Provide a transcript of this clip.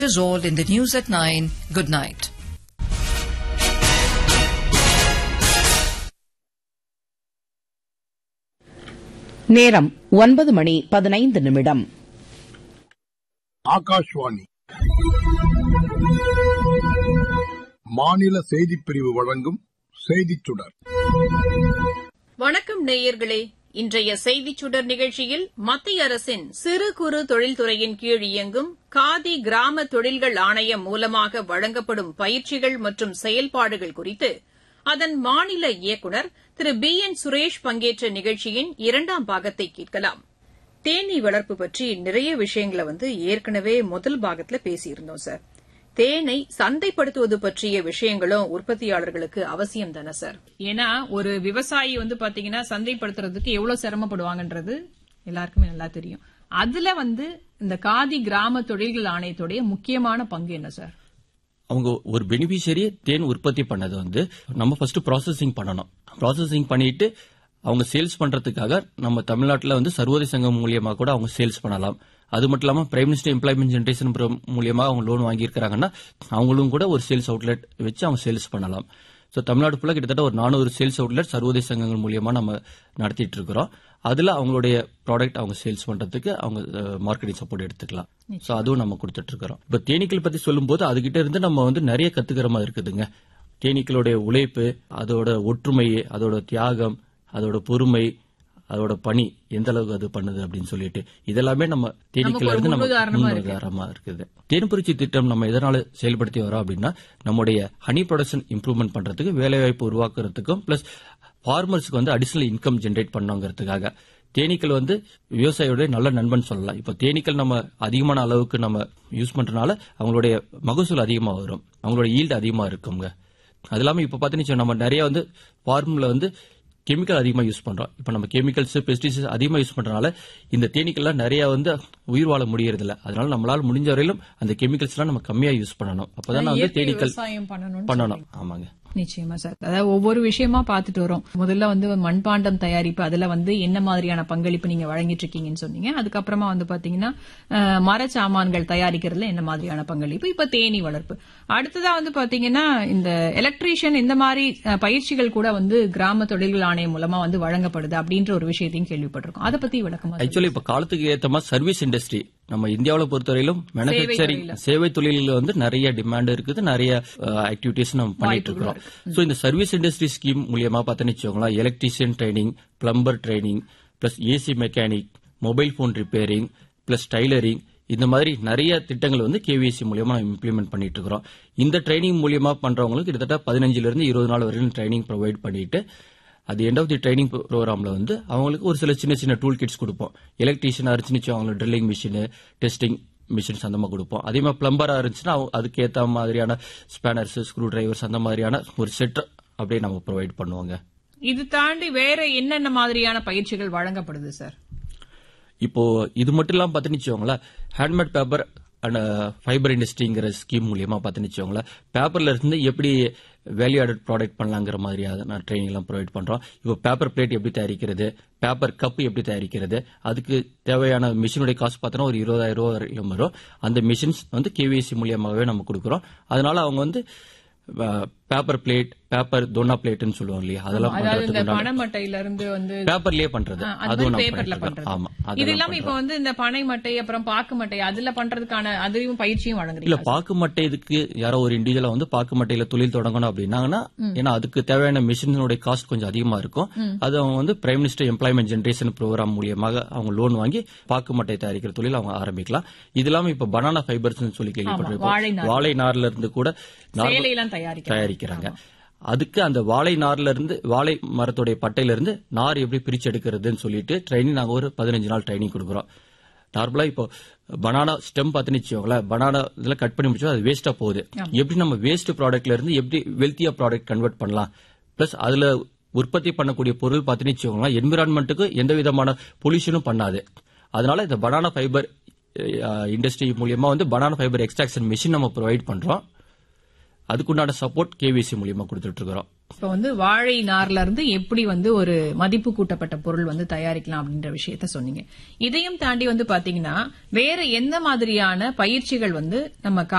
is all in the news at 9. Good night. நேரம் ஒன்பது மணி பதினைந்து நிமிடம் ஆகாஷ்வாணி மாநில செய்திப் பிரிவு வழங்கும் செய்திச் சுடர் வணக்கம் நேயர்களே இன்றைய செய்திச் சுடர் நிகழ்ச்சியில் மத்திய அரசின் சிறு குறு தொழில்துறையின் கீழ் இயங்கும் காதி கிராம தொழில்கள் ஆணையம் மூலமாக வழங்கப்படும் பயிற்சிகள் மற்றும் செயல்பாடுகள் குறித்து அதன் மாநில இயக்குநர் திரு பி என் சுரேஷ் பங்கேற்ற நிகழ்ச்சியின் இரண்டாம் பாகத்தை கேட்கலாம் தேனீ வளர்ப்பு பற்றி நிறைய விஷயங்களை வந்து ஏற்கனவே முதல் பாகத்துல பேசியிருந்தோம் சார் தேனை சந்தைப்படுத்துவது பற்றிய விஷயங்களும் உற்பத்தியாளர்களுக்கு அவசியம் தானே சார் ஏன்னா ஒரு விவசாயி வந்து பாத்தீங்கன்னா சந்தைப்படுத்துறதுக்கு எவ்வளவு சிரமப்படுவாங்கன்றது எல்லாருக்குமே நல்லா தெரியும் அதுல வந்து இந்த காதி கிராம தொழில்கள் ஆணையத்துடைய முக்கியமான பங்கு என்ன சார் அவங்க ஒரு பெனிஃபிஷியரி தேன் உற்பத்தி பண்ணது வந்து நம்ம ஃபர்ஸ்ட் ப்ராசஸிங் பண்ணணும் ப்ராசஸிங் பண்ணிட்டு அவங்க சேல்ஸ் பண்றதுக்காக நம்ம தமிழ்நாட்டில் வந்து சர்வோதய சங்கம் மூலியமா கூட அவங்க சேல்ஸ் பண்ணலாம் அது மட்டும் இல்லாம பிரைம் மினிஸ்டர் எம்ப்ளாய்மெண்ட் ஜென்ரேஷன் மூலியமா அவங்க லோன் வாங்கியிருக்கிறாங்கன்னா அவங்களும் கூட ஒரு சேல்ஸ் அவுட்லெட் வச்சு அவங்க சேல்ஸ் பண்ணலாம் ஸோ தமிழ்நாடு ஃபுல்லாக கிட்டத்தட்ட ஒரு நானூறு சேல்ஸ் அவுட்லெட் சர்வோதய சங்கங்கள் மூலியமா நம்ம நடத்திட்டு இருக்கிறோம் அதுல அவங்களுடைய ப்ராடக்ட் அவங்க சேல்ஸ் பண்றதுக்கு அவங்க மார்க்கெட்டிங் சப்போர்ட் எடுத்துக்கலாம் ஸோ அதுவும் நம்ம கொடுத்துட்டு இருக்கிறோம் இப்போ தேனீக்கள் பத்தி சொல்லும்போது அதுகிட்ட இருந்து நம்ம வந்து நிறைய கத்துக்கிற மாதிரி இருக்குதுங்க தேனீக்களுடைய உழைப்பு அதோட ஒற்றுமை அதோட தியாகம் அதோட பொறுமை அதோட பணி எந்த அளவுக்கு அது பண்ணுது அப்படின்னு சொல்லிட்டு இதெல்லாமே நம்ம தேனீக்கள் இருந்து நம்ம முன்னுதாரணமா இருக்குது தேன்புரிச்சி திட்டம் நம்ம எதனால செயல்படுத்தி வரோம் அப்படின்னா நம்முடைய ஹனி ப்ரொடக்ஷன் இம்ப்ரூவ்மெண்ட் பண்றதுக்கு வேலைவாய்ப்பு உருவாக்குறதுக்கும் பிளஸ் ஃபார்மர்ஸ்க்கு வந்து அடிஷனல் இன்கம் ஜென்ரேட் பண்ணுங்கிறதுக்காக தேனீக்கள் வந்து விவசாயியோட நல்ல நண்பன் சொல்லலாம் இப்போ தேனீக்கள் நம்ம அதிகமான அளவுக்கு நம்ம யூஸ் பண்றதுனால அவங்களுடைய மகசூல் அதிகமாக வரும் அவங்களோட ஈல்டு அதிகமாக இருக்குங்க அது இல்லாமல் இப்போ பார்த்தீங்கன்னா நம்ம நிறைய வந்து ஃபார்ம்ல வந்து கெமிக்கல் அதிகமாக யூஸ் பண்றோம் இப்போ நம்ம கெமிக்கல்ஸ் பெஸ்டிசைட்ஸ் அதிகமாக யூஸ் பண்றதுனால இந்த தேனீக்கள்லாம் நிறைய வந்து உயிர் வாழ முடியறது இல்ல அதனால நம்மளால முடிஞ்ச வரையிலும் அந்த கெமிக்கல்ஸ்லாம் நம்ம கம்மியா யூஸ் பண்ணணும் அப்பதான் வந்து தேனீக்கள் விவசாயம் பண்ணணும் பண்ணணும் ஆமாங்க நிச்சயமா சார் அதாவது ஒவ்வொரு விஷயமா பாத்துட்டு வரோம் முதல்ல வந்து மண்பாண்டம் தயாரிப்பு அதுல வந்து என்ன மாதிரியான பங்களிப்பு நீங்க வழங்கிட்டு இருக்கீங்கன்னு சொன்னீங்க அதுக்கப்புறமா வந்து பாத்தீங்கன்னா அஹ், மரச்சாமான்கள் தயாரிக்கிறதுல என்ன மாதிரியான பங்களிப்பு இப்ப தேனி வளர்ப்பு அடுத்ததா வந்து பாத்தீங்கன்னா இந்த எலக்ட்ரீஷியன் இந்த மாதிரி அஹ், பயிற்சிகள் கூட வந்து கிராம தொழில்கள் ஆணையம் மூலமா வந்து வழங்கப்படுது அப்படின்ற ஒரு விஷயத்தையும் கேள்விப்பட்டிருக்கோம் அதை பத்தி விளக்கமா சொல்லுங்க. ஆக்சுவலி இப்ப காலத்துக்கு ஏத்த மாதிரி சர்வீஸ் இண்டஸ்ட்ரி நம்ம இந்தியாவில பொறுத்தவரையிலும் மேனுபேக்சரிங் சேவை தொழிலில் வந்து நிறைய டிமாண்ட் இருக்குது நிறைய ஆக்டிவிட்டிஸ் நம்ம பண்ணிட்டு இருக்கிறோம் சோ இந்த சர்வீஸ் இண்டஸ்ட்ரி ஸ்கீம் மூலியமா பார்த்தோன்னு வச்சுக்கோங்களேன் electrician training plumber training plus AC mechanic mobile phone repairing plus tailoring இந்த மாதிரி நிறைய திட்டங்கள் வந்து கேவிஎஸ்சி மூலியமா நம்ம இம்ப்ளிமெண்ட் பண்ணிட்டு இருக்கிறோம் இந்த ட்ரைனிங் மூலியமா பண்றவங்களுக்கு கிட்டத்தட்ட பதினஞ்சுல இருந்து இருபது நாள் வரைக்கும் ட்ரைனிங் ப்ரொவைட் பண்ணிட்டு அது எண்ட் ஆஃப் தி ட்ரைனிங் ப்ரோக்ராம்ல வந்து அவங்களுக்கு ஒரு சில சின்ன சின்ன டூல் கிட்ஸ் கொடுப்போம் எலக்ட்ரீஷியனா இருந்துச்சு அவங்களுக்கு ட்ரில்லிங் மிஷின் டெஸ்டிங் மிஷின்ஸ் அந்த மாதிரி கொடுப்போம் அதே மாதிரி பிளம்பரா இருந்துச்சுன்னா அவங்க அதுக்கு ஏத்த மாதிரியான ஸ்பேனர்ஸ் ஸ்க்ரூ டிரைவர்ஸ் அந்த மாதிரியான ஒரு செட் அப்படியே நம்ம ப்ரொவைட் பண்ணுவாங்க இது தாண்டி வேற என்னென்ன மாதிரியான பயிற்சிகள் வழங்கப்படுது சார் இப்போ இது மட்டும் இல்லாம பார்த்துன்னு வச்சுக்கோங்களேன் ஹேண்ட்மேட் பேப்பர் அண்ட் ஃபைபர் இண்டஸ்ட்ரிங்கிற ஸ்கீம் மூலியமா பார்த்துன்னு வச்சுக்கோங்களேன் பேப்பர்ல இருந்து எப்படி வேல்யூ ஆடட் ப்ராடக்ட் பண்ணலாங்கிற மாதிரியான ட்ரைனிங் எல்லாம் ப்ரொவைட் பண்றோம் இப்போ பேப்பர் பிளேட் எப்படி தயாரிக்கிறது பேப்பர் கப் எப்படி தயாரிக்கிறது அதுக்கு தேவையான மிஷினுடைய காசு பார்த்தோன்னா ஒரு இருபதாயிரம் ரூபா வரையிலும் வரும் அந்த மிஷின்ஸ் வந்து கேவிஎஸ்சி மூலியமாகவே நம்ம கொடுக்குறோம் அதனால அவங்க வந்து பேப்பர் பிளேட் பேப்பர் தோனா பிளேட்னு சொல்லுவாங்க இல்லையா அதெல்லாம் அதாவது இந்த பண்றதுக்கு பனைமட்டையில இருந்து வந்து பேப்பர்லயே பண்றது ஆ, அது அதுவும் மாதிரி நம்ம பேப்பர்ல பண்ணிட்டு இருக்கோம். பண்றது ஆமா இது அதெல்லாம் இல்லாம இப்ப வந்து இந்த பனை மட்டை அப்புறம் பாக்கு மட்டை அதுல பண்றதுக்கான அதையும் பயிற்சியும் இல்ல வழங்குறீங்க பாக்கு மட்டை இதுக்கு யாரோ ஒரு இண்டிவிஜுவலா வந்து பாக்கு மட்டையில தொழில் தொடங்கணும் அப்படின்னாங்கன்னா ஏன்னா அதுக்கு தேவையான மிஷினோட காஸ்ட் கொஞ்சம் அதிகமா இருக்கும் அது அவங்க வந்து prime minister employment generation programme மூலியமாக அவங்க லோன் வாங்கி பாக்கு மட்டை தயாரிக்கிற தொழில் அவங்க ஆரம்பிக்கலாம் இது இல்லாம இப்ப பனானா ஃபைபர்ஸ் சொல்லி வாழை கேள்விப்பட்டிருக்கோம் நார். வாழை நார்ல இருந்து கூட நார் சேலையெல்லாம் தயாரிக்க தயாரிக்கிறாங்க அதுக்கு அந்த வாழை நார்ல இருந்து வாழை மரத்துடைய பட்டையில இருந்து நார் எப்படி பிரிச்சு எடுக்கிறதுன்னு சொல்லிட்டு ட்ரைனிங் நாங்க ஒரு பதினஞ்சு நாள் ட்ரைனிங் கொடுக்குறோம் நார்மலா இப்போ பனானா ஸ்டெம் பார்த்துன்னு வச்சுக்கோங்களேன் பனானா இதுல கட் பண்ணி முடிச்சா அது வேஸ்டா போகுது எப்படி நம்ம வேஸ்ட் ப்ராடக்ட்ல இருந்து எப்படி வெல்த்தியா ப்ராடக்ட் கன்வெர்ட் பண்ணலாம் பிளஸ் அதுல உற்பத்தி பண்ணக்கூடிய பொருள் பார்த்துன்னு வச்சுக்கோங்களேன் என்விரான்மெண்ட்டுக்கு எந்த விதமான பொல்யூஷனும் பண்ணாது அதனால இந்த பனானா ஃபைபர் இண்டஸ்ட்ரி மூலியமா வந்து பனானா ஃபைபர் எக்ஸ்ட்ராக்ஷன் மிஷின் நம்ம ப்ரொவைட் பண்றோம் அதுக்குண்டான சப்போர்ட் கேவிசி மூலியமா கொடுத்துட்டு இருக்கிறோம் இப்ப வந்து வாழை நார்ல இருந்து எப்படி வந்து ஒரு மதிப்பு கூட்டப்பட்ட பொருள் வந்து தயாரிக்கலாம் அப்படின்ற விஷயத்த சொன்னீங்க இதையும் தாண்டி வந்து பாத்தீங்கன்னா வேற எந்த மாதிரியான பயிற்சிகள் வந்து நம்ம